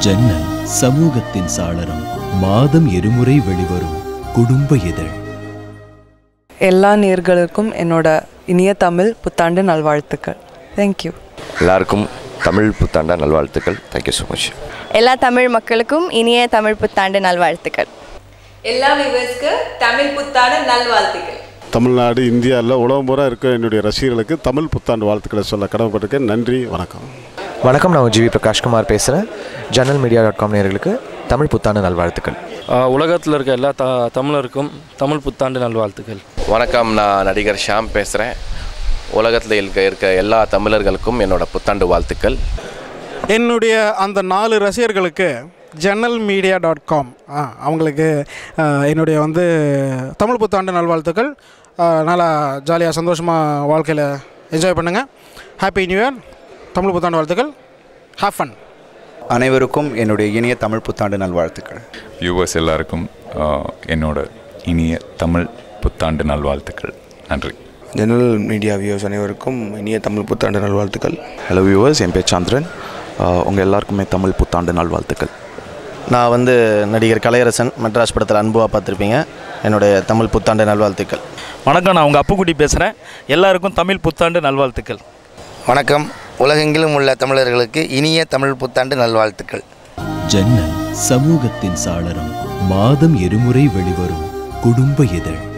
ஜன்னல் சமூகத்தின் சாளரம் மாதம் இருமுறை வெளிவரும் குடும்ப இதழ் எல்லா நேர்களுக்கும் என்னோட இனிய தமிழ் புத்தாண்டு நல்வாழ்த்துக்கள் தேங்க்யூ எல்லாருக்கும் தமிழ் புத்தாண்டா நல்வாழ்த்துக்கள் தேங்க்யூ ஸோ மச் எல்லா தமிழ் மக்களுக்கும் இனிய தமிழ் புத்தாண்டு நல்வாழ்த்துக்கள் எல்லா வியூவர்ஸ்க்கு தமிழ் புத்தாண்டு நல்வாழ்த்துக்கள் தமிழ்நாடு இந்தியாவில் உலகம் பூரா இருக்க என்னுடைய ரசிகர்களுக்கு தமிழ் புத்தாண்டு வாழ்த்துக்களை சொல்ல கடமைப்பட்டிருக்கேன் நன்றி வணக்கம் வணக்கம் நான் ஜிவி பிரகாஷ்குமார் பேசுகிறேன் ஜன்னல் மீடியா டாட் காம் நேர்களுக்கு தமிழ் புத்தாண்டு நல்வாழ்த்துக்கள் உலகத்தில் இருக்க எல்லா த தமிழருக்கும் தமிழ் புத்தாண்டு நல்வாழ்த்துக்கள் வணக்கம் நான் நடிகர் ஷாம் பேசுகிறேன் உலகத்தில் இருக்க இருக்க எல்லா தமிழர்களுக்கும் என்னோட புத்தாண்டு வாழ்த்துக்கள் என்னுடைய அந்த நாலு ரசிகர்களுக்கு ஜன்னல் மீடியா டாட் காம் அவங்களுக்கு ஆ, என்னுடைய வந்து தமிழ் புத்தாண்டு நல்வாழ்த்துக்கள் ஆ, நல்லா ஜாலியாக சந்தோஷமாக வாழ்க்கையில் என்ஜாய் பண்ணுங்கள் ஹாப்பி நியூ இயர் தமிழ் புத்தாண்டு வாழ்த்துக்கள் ஹேவ் ஃபன் அனைவருக்கும் என்னுடைய இனிய தமிழ் புத்தாண்டு நல்வாழ்த்துக்கள் வியூவர்ஸ் எல்லாருக்கும் ஆஹ், என்னோட இனிய தமிழ் புத்தாண்டு நல்வாழ்த்துக்கள் நன்றி ஜெனரல் மீடியா வியூவர்ஸ் அனைவருக்கும் இனிய தமிழ் புத்தாண்டு நல்வாழ்த்துக்கள் ஹலோ வியூவர்ஸ் என் பேர் சந்திரன் உங்கள் எல்லாருக்குமே தமிழ் புத்தாண்டு நல்வாழ்த்துக்கள் நான் வந்து நடிகர் கலையரசன் மெட்ராஸ் படத்தில் அன்புவாக பார்த்துருப்பீங்க என்னுடைய தமிழ் புத்தாண்டு நல்வாழ்த்துக்கள் வணக்கம் நான் உங்கள் அப்புக்குட்டி பேசுகிறேன் எல்லாருக்கும் தமிழ் புத்தாண்டு நல்வாழ்த்துக்கள் வணக்கம் உலகெங்கிலும் உள்ள தமிழர்களுக்கு இனிய தமிழ் புத்தாண்டு நல்வாழ்த்துக்கள் ஜன்னல் சமூகத்தின் சாளரம் மாதம் இருமுறை வெளிவரும் குடும்ப இதழ்